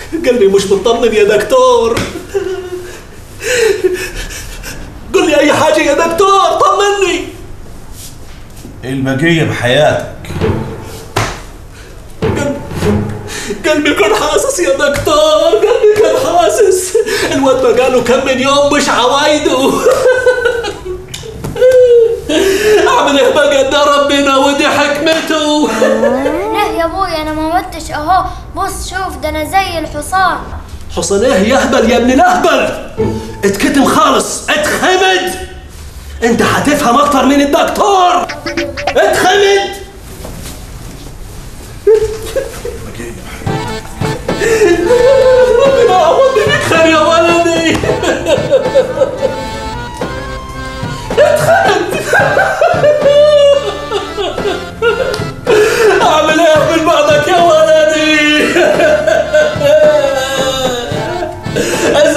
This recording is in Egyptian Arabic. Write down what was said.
قلبي مش مطمن يا دكتور قل لي اي حاجه يا دكتور طمني البقية بحياتك قلبي قلبي كان حاسس يا دكتور قلبي كان حاسس الواد بقاله كم من يوم مش عوايده اعمل ايه بقى ده ربنا ودي حكمته ليه يا ابوي انا ما متش اهو بص شوف ده انا زي الحصان حصان ايه يهبل يا ابن الاهبل اتكتم خالص اتخمد انت هتفهم اكتر من الدكتور اتخمد ربنا يعوضني بيك خير يا ولدي اتخمد اعمل ايه من بعدك يا ولدي